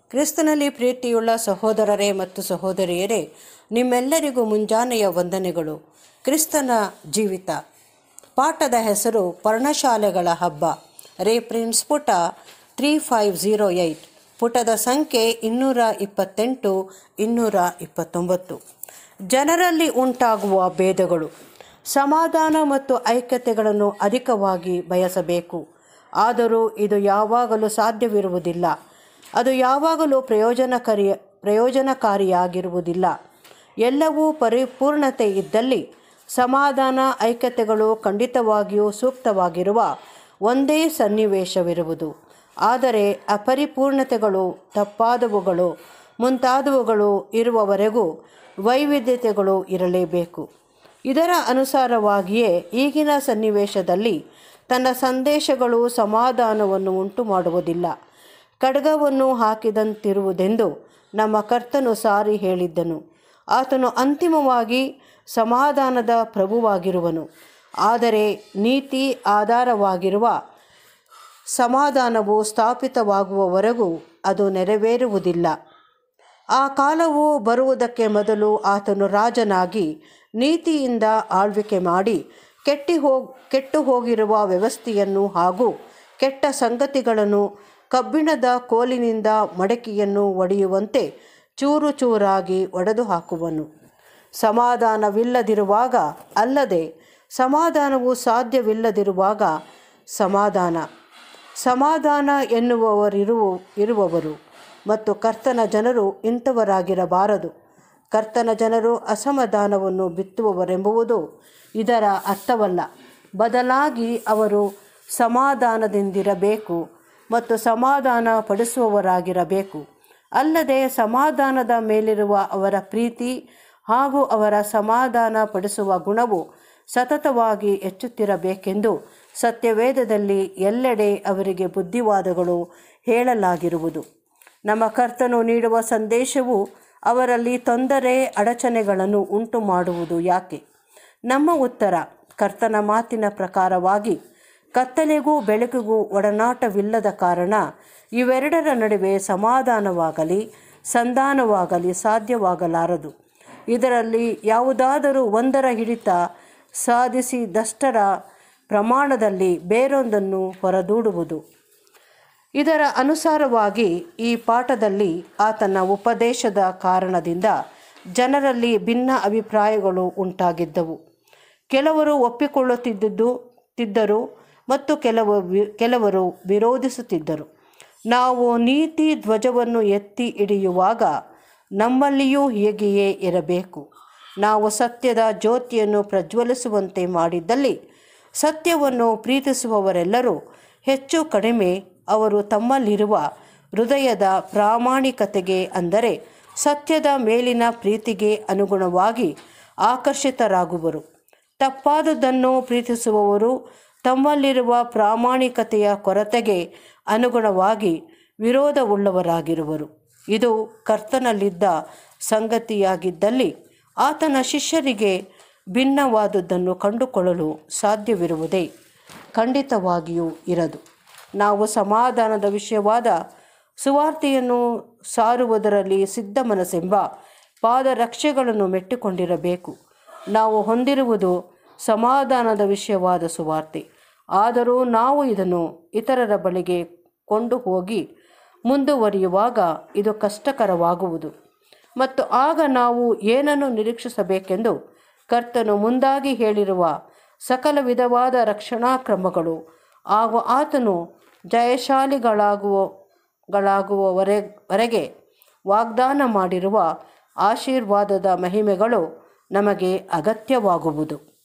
ಕ್ರಿಸ್ತನಲ್ಲಿ ಪ್ರೀತಿಯುಳ್ಳ ಸಹೋದರರೇ ಮತ್ತು ಸಹೋದರಿಯರೇ ನಿಮ್ಮೆಲ್ಲರಿಗೂ ಮುಂಜಾನೆಯ ವಂದನೆಗಳು ಕ್ರಿಸ್ತನ ಜೀವಿತ ಪಾಠದ ಹೆಸರು ಪರ್ಣಶಾಲೆಗಳ ಹಬ್ಬ ರೇಪ್ರಿನ್ಸ್ ಪುಟ ತ್ರೀ ಫೈವ್ ಝೀರೋ ಏಯ್ಟ್ ಪುಟದ ಸಂಖ್ಯೆ ಇನ್ನೂರ ಇಪ್ಪತ್ತೆಂಟು ಇನ್ನೂರ ಇಪ್ಪತ್ತೊಂಬತ್ತು ಜನರಲ್ಲಿ ಉಂಟಾಗುವ ಭೇದಗಳು ಸಮಾಧಾನ ಮತ್ತು ಐಕ್ಯತೆಗಳನ್ನು ಅಧಿಕವಾಗಿ ಬಯಸಬೇಕು ಆದರೂ ಇದು ಯಾವಾಗಲೂ ಸಾಧ್ಯವಿರುವುದಿಲ್ಲ ಅದು ಯಾವಾಗಲೂ ಪ್ರಯೋಜನಕಾರಿ ಪ್ರಯೋಜನಕಾರಿಯಾಗಿರುವುದಿಲ್ಲ ಎಲ್ಲವೂ ಪರಿಪೂರ್ಣತೆ ಇದ್ದಲ್ಲಿ ಸಮಾಧಾನ ಐಕ್ಯತೆಗಳು ಖಂಡಿತವಾಗಿಯೂ ಸೂಕ್ತವಾಗಿರುವ ಒಂದೇ ಸನ್ನಿವೇಶವಿರುವುದು ಆದರೆ ಅಪರಿಪೂರ್ಣತೆಗಳು ತಪ್ಪಾದವುಗಳು ಮುಂತಾದವುಗಳು ಇರುವವರೆಗೂ ವೈವಿಧ್ಯತೆಗಳು ಇರಲೇಬೇಕು ಇದರ ಅನುಸಾರವಾಗಿಯೇ ಈಗಿನ ಸನ್ನಿವೇಶದಲ್ಲಿ ತನ್ನ ಸಂದೇಶಗಳು ಸಮಾಧಾನವನ್ನು ಉಂಟು ಮಾಡುವುದಿಲ್ಲ ಖಡ್ಗವನ್ನು ಹಾಕಿದಂತಿರುವುದೆಂದು ನಮ್ಮ ಕರ್ತನು ಸಾರಿ ಹೇಳಿದ್ದನು ಆತನು ಅಂತಿಮವಾಗಿ ಸಮಾಧಾನದ ಪ್ರಭುವಾಗಿರುವನು ಆದರೆ ನೀತಿ ಆಧಾರವಾಗಿರುವ ಸಮಾಧಾನವು ಸ್ಥಾಪಿತವಾಗುವವರೆಗೂ ಅದು ನೆರವೇರುವುದಿಲ್ಲ ಆ ಕಾಲವು ಬರುವುದಕ್ಕೆ ಮೊದಲು ಆತನು ರಾಜನಾಗಿ ನೀತಿಯಿಂದ ಆಳ್ವಿಕೆ ಮಾಡಿ ಕೆಟ್ಟಿ ಹೋಗ್ ಕೆಟ್ಟು ಹೋಗಿರುವ ವ್ಯವಸ್ಥೆಯನ್ನು ಹಾಗೂ ಕೆಟ್ಟ ಸಂಗತಿಗಳನ್ನು ಕಬ್ಬಿಣದ ಕೋಲಿನಿಂದ ಮಡಕಿಯನ್ನು ಒಡೆಯುವಂತೆ ಚೂರು ಚೂರಾಗಿ ಒಡೆದು ಹಾಕುವನು ಸಮಾಧಾನವಿಲ್ಲದಿರುವಾಗ ಅಲ್ಲದೆ ಸಮಾಧಾನವು ಸಾಧ್ಯವಿಲ್ಲದಿರುವಾಗ ಸಮಾಧಾನ ಸಮಾಧಾನ ಎನ್ನುವವರಿರುವ ಇರುವವರು ಮತ್ತು ಕರ್ತನ ಜನರು ಇಂಥವರಾಗಿರಬಾರದು ಕರ್ತನ ಜನರು ಅಸಮಾಧಾನವನ್ನು ಬಿತ್ತುವವರೆಂಬುವುದು ಇದರ ಅರ್ಥವಲ್ಲ ಬದಲಾಗಿ ಅವರು ಸಮಾಧಾನದಿಂದಿರಬೇಕು ಮತ್ತು ಸಮಾಧಾನ ಪಡಿಸುವವರಾಗಿರಬೇಕು ಅಲ್ಲದೆ ಸಮಾಧಾನದ ಮೇಲಿರುವ ಅವರ ಪ್ರೀತಿ ಹಾಗೂ ಅವರ ಸಮಾಧಾನ ಪಡಿಸುವ ಗುಣವು ಸತತವಾಗಿ ಹೆಚ್ಚುತ್ತಿರಬೇಕೆಂದು ಸತ್ಯವೇದದಲ್ಲಿ ಎಲ್ಲೆಡೆ ಅವರಿಗೆ ಬುದ್ಧಿವಾದಗಳು ಹೇಳಲಾಗಿರುವುದು ನಮ್ಮ ಕರ್ತನು ನೀಡುವ ಸಂದೇಶವು ಅವರಲ್ಲಿ ತೊಂದರೆ ಅಡಚಣೆಗಳನ್ನು ಉಂಟು ಮಾಡುವುದು ಯಾಕೆ ನಮ್ಮ ಉತ್ತರ ಕರ್ತನ ಮಾತಿನ ಪ್ರಕಾರವಾಗಿ ಕತ್ತಲೆಗೂ ಬೆಳಕಿಗೂ ಒಡನಾಟವಿಲ್ಲದ ಕಾರಣ ಇವೆರಡರ ನಡುವೆ ಸಮಾಧಾನವಾಗಲಿ ಸಂಧಾನವಾಗಲಿ ಸಾಧ್ಯವಾಗಲಾರದು ಇದರಲ್ಲಿ ಯಾವುದಾದರೂ ಒಂದರ ಹಿಡಿತ ಸಾಧಿಸಿದಷ್ಟರ ಪ್ರಮಾಣದಲ್ಲಿ ಬೇರೊಂದನ್ನು ಹೊರದೂಡುವುದು ಇದರ ಅನುಸಾರವಾಗಿ ಈ ಪಾಠದಲ್ಲಿ ಆತನ ಉಪದೇಶದ ಕಾರಣದಿಂದ ಜನರಲ್ಲಿ ಭಿನ್ನ ಅಭಿಪ್ರಾಯಗಳು ಉಂಟಾಗಿದ್ದವು ಕೆಲವರು ಒಪ್ಪಿಕೊಳ್ಳುತ್ತಿದ್ದುದು ತಿದ್ದರು ಮತ್ತು ಕೆಲವು ಕೆಲವರು ವಿರೋಧಿಸುತ್ತಿದ್ದರು ನಾವು ನೀತಿ ಧ್ವಜವನ್ನು ಎತ್ತಿ ಹಿಡಿಯುವಾಗ ನಮ್ಮಲ್ಲಿಯೂ ಹೀಗೆಯೇ ಇರಬೇಕು ನಾವು ಸತ್ಯದ ಜ್ಯೋತಿಯನ್ನು ಪ್ರಜ್ವಲಿಸುವಂತೆ ಮಾಡಿದ್ದಲ್ಲಿ ಸತ್ಯವನ್ನು ಪ್ರೀತಿಸುವವರೆಲ್ಲರೂ ಹೆಚ್ಚು ಕಡಿಮೆ ಅವರು ತಮ್ಮಲ್ಲಿರುವ ಹೃದಯದ ಪ್ರಾಮಾಣಿಕತೆಗೆ ಅಂದರೆ ಸತ್ಯದ ಮೇಲಿನ ಪ್ರೀತಿಗೆ ಅನುಗುಣವಾಗಿ ಆಕರ್ಷಿತರಾಗುವರು ತಪ್ಪಾದುದನ್ನು ಪ್ರೀತಿಸುವವರು ತಮ್ಮಲ್ಲಿರುವ ಪ್ರಾಮಾಣಿಕತೆಯ ಕೊರತೆಗೆ ಅನುಗುಣವಾಗಿ ವಿರೋಧವುಳ್ಳವರಾಗಿರುವರು ಇದು ಕರ್ತನಲ್ಲಿದ್ದ ಸಂಗತಿಯಾಗಿದ್ದಲ್ಲಿ ಆತನ ಶಿಷ್ಯರಿಗೆ ಭಿನ್ನವಾದುದನ್ನು ಕಂಡುಕೊಳ್ಳಲು ಸಾಧ್ಯವಿರುವುದೇ ಖಂಡಿತವಾಗಿಯೂ ಇರದು ನಾವು ಸಮಾಧಾನದ ವಿಷಯವಾದ ಸುವಾರ್ತೆಯನ್ನು ಸಾರುವುದರಲ್ಲಿ ಸಿದ್ಧ ಮನಸ್ಸೆಂಬ ಪಾದರಕ್ಷೆಗಳನ್ನು ಮೆಟ್ಟಿಕೊಂಡಿರಬೇಕು ನಾವು ಹೊಂದಿರುವುದು ಸಮಾಧಾನದ ವಿಷಯವಾದ ಸುವಾರ್ತೆ ಆದರೂ ನಾವು ಇದನ್ನು ಇತರರ ಬಳಿಗೆ ಕೊಂಡು ಹೋಗಿ ಮುಂದುವರಿಯುವಾಗ ಇದು ಕಷ್ಟಕರವಾಗುವುದು ಮತ್ತು ಆಗ ನಾವು ಏನನ್ನು ನಿರೀಕ್ಷಿಸಬೇಕೆಂದು ಕರ್ತನು ಮುಂದಾಗಿ ಹೇಳಿರುವ ಸಕಲ ವಿಧವಾದ ರಕ್ಷಣಾ ಕ್ರಮಗಳು ಹಾಗೂ ಆತನು ಜಯಶಾಲಿಗಳಾಗುವ ಗಳಾಗುವವರೆ ವರೆಗೆ ವಾಗ್ದಾನ ಮಾಡಿರುವ ಆಶೀರ್ವಾದದ ಮಹಿಮೆಗಳು ನಮಗೆ ಅಗತ್ಯವಾಗುವುದು